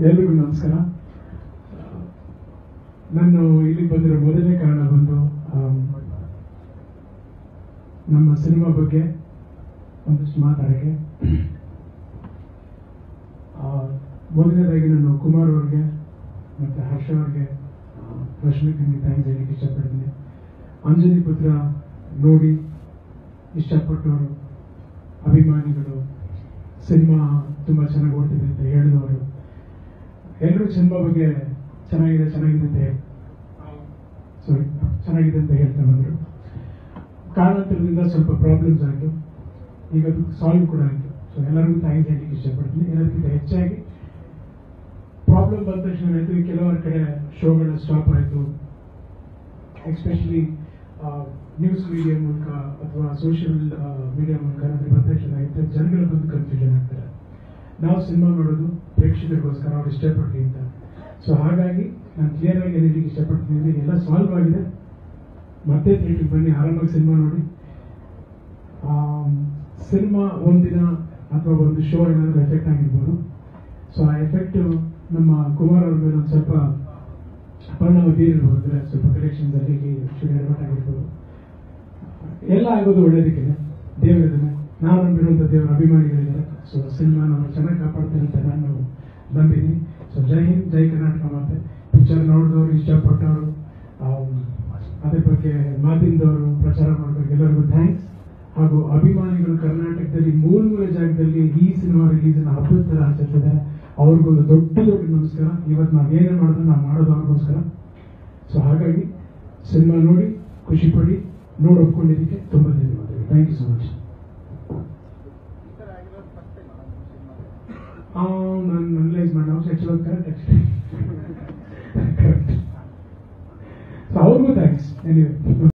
ಎಲ್ರಿಗೂ ನಮಸ್ಕಾರ ನಾನು ಇಲ್ಲಿಗೆ ಬಂದಿರೋ ಮೊದಲನೇ ಕಾರಣ ಬಂದು ಆಮ್, ನಮ್ಮ ಸಿನಿಮಾ ಬಗ್ಗೆ ಒಂದಷ್ಟು ಮಾತಾಡೋಕ್ಕೆ ಆ, ಮೊದಲನೇದಾಗಿ ನಾನು ಕುಮಾರ್ ಅವ್ರಿಗೆ ಮತ್ತು ಹರ್ಷ ಅವ್ರಿಗೆ ರಶ್ಮಿಕಂಗೆ ಥ್ಯಾಂಕ್ಸ್ ಹೇಳಕ್ಕೆ ಇಷ್ಟಪಡ್ತೀನಿ ಅಂಜಲಿ ಪುತ್ರ ನೋಡಿ ಇಷ್ಟಪಟ್ಟವರು ಅಭಿಮಾನಿಗಳು ಸಿನಿಮಾ ತುಂಬ ಚೆನ್ನಾಗಿ ಓಡ್ತಿದೆ ಅಂತ ಹೇಳಿದವರು ಎಲ್ಲರೂ ಸಿನಿಮಾ ಬಗ್ಗೆ ಚೆನ್ನಾಗಿದೆ ಚೆನ್ನಾಗಿದೆ ಅಂತ ಹೇಳಿ ಸಾರಿ ಚೆನ್ನಾಗಿದೆ ಅಂತ ಹೇಳ್ತಾ ಬಂದರು ಕಾರಣಾಂತರದಿಂದ ಸ್ವಲ್ಪ ಪ್ರಾಬ್ಲಮ್ಸ್ ಆಯಿತು ಈಗ ಅದು ಸಾಲ್ವ್ ಕೂಡ ಆಯಿತು ಸೊ ಎಲ್ಲರಿಗೂ ಥ್ಯಾಂಕ್ಸ್ ಹೇಳಲಿಕ್ಕೆ ಇಷ್ಟಪಡ್ತೀನಿ ಎಲ್ಲದಕ್ಕಿಂತ ಹೆಚ್ಚಾಗಿ ಪ್ರಾಬ್ಲಮ್ ಬಂದ ತಕ್ಷಣ ಏನಾಯ್ತು ಈ ಕೆಲವರ ಕಡೆ ಶೋಗಳ ಸ್ಟಾಪ್ ಆಯಿತು ಎಸ್ಪೆಷಲಿ ನ್ಯೂಸ್ ಮೀಡಿಯಾ ಮೂಲಕ ಅಥವಾ ಸೋಷಿಯಲ್ ಮೀಡಿಯಾ ಮೂಲಕ ಏನಾದರೂ ಬಂದ ತಕ್ಷಣ ಏನಾಯ್ತು ಜನಗಳ ಬಂದು ಕನ್ಫ್ಯೂಷನ್ ಆಗ್ತಾರೆ ನಾವು ಸಿನಿಮಾ ನೋಡೋದು ಪ್ರೇಕ್ಷಕರಿಗೋಸ್ಕರ ಅವ್ರು ಇಷ್ಟಪಡ್ಲಿ ಅಂತ ಸೊ ಹಾಗಾಗಿ ನಾನು ಕ್ಲಿಯರ್ ಆಗಿ ಹೇಳಲಿಕ್ಕೆ ಇಷ್ಟಪಡ್ತೀನಿ ಅಂದ್ರೆ ಎಲ್ಲ ಸಾಲ್ವ್ ಆಗಿದೆ ಮತ್ತೆ ಥಿಯೇಟ್ರಿಗೆ ಬನ್ನಿ ಆರಾಮಾಗಿ ಸಿನಿಮಾ ನೋಡಿ ಸಿನಿಮಾ ಒಂದಿನ ಅಥವಾ ಒಂದು ಶೋ ಏನಾದರೂ ಎಫೆಕ್ಟ್ ಆಗಿರ್ಬೋದು ಸೊ ಆ ಎಫೆಕ್ಟ್ ನಮ್ಮ ಕುಮಾರ್ ಅವ್ರ ಮೇಲೆ ಒಂದು ಸ್ವಲ್ಪ ಪರಿಣಾಮ ಬೀರಿರ್ಬೋದು ಅಂದ್ರೆ ಸ್ವಲ್ಪ ಕಲೆಕ್ಷನ್ಸ್ ಅಲ್ಲಿ ಶುಡ್ ಎಡವಟ್ ಆಗಿರ್ಬೋದು ಎಲ್ಲ ಆಗೋದು ಒಳ್ಳೇದಕ್ಕೆ ದೇವರಿದ್ದಾನೆ ನಾವು ನಂಬಿರುವಂಥ ದೇವರ ಅಭಿಮಾನಿಗಳಿದ್ದಾರೆ ಸೊ ಸಿನಿಮಾ ನಾವು ಚೆನ್ನಾಗಿ ಕಾಪಾಡ್ತಾರೆ ಅಂತ ನಾನು ನಂಬಿದ್ದೀನಿ ಸೊ ಜೈ ಹಿಂದ್ ಜೈ ಕರ್ನಾಟಕ ಮಾತೆ ಪಿಕ್ಚರ್ ನೋಡಿದವರು ಇಷ್ಟಪಟ್ಟವರು ಆಮ್, ಅದ್ರ ಬಗ್ಗೆ ಮಾಧ್ಯಮದವರು ಪ್ರಚಾರ ಮಾಡಬೇಕು ಎಲ್ಲರಿಗೂ ಥ್ಯಾಂಕ್ಸ್ ಹಾಗೂ ಅಭಿಮಾನಿಗಳು ಕರ್ನಾಟಕದಲ್ಲಿ ಮೂಲ ಮೂಲ ಜಾಗದಲ್ಲಿ ಈ ಸಿನಿಮಾ ರಿಲೀಸ್ನ ಹಬ್ಬದ ಥರ ಆಚರಿಸಿದ್ದಾರೆ ಅವ್ರಿಗೊಂದು ದೊಡ್ಡ ದೊಡ್ಡ ನಮಸ್ಕಾರ ಇವತ್ತು ನಾವು ಏನೇ ಮಾಡಿದ್ರೆ ನಾವು ಮಾಡೋದು ಅವ್ರಿಗೋಸ್ಕರ ಸೊ ಹಾಗಾಗಿ ಸಿನಿಮಾ ನೋಡಿ ಖುಷಿ ಪಡಿ ನೋಡಿ ಒಪ್ಕೊಂಡಿದ್ದಕ್ಕೆ ತುಂಬ ಧನ್ಯವಾದಗಳು ಥ್ಯಾಂಕ್ ಯು ಸೊ ಮಚ್ ನಾನು ಅನಲೈಸ್ ಮಾಡಿ ನಾವು ಆಕ್ಚುಲಿ ಕರೆಕ್ಟ್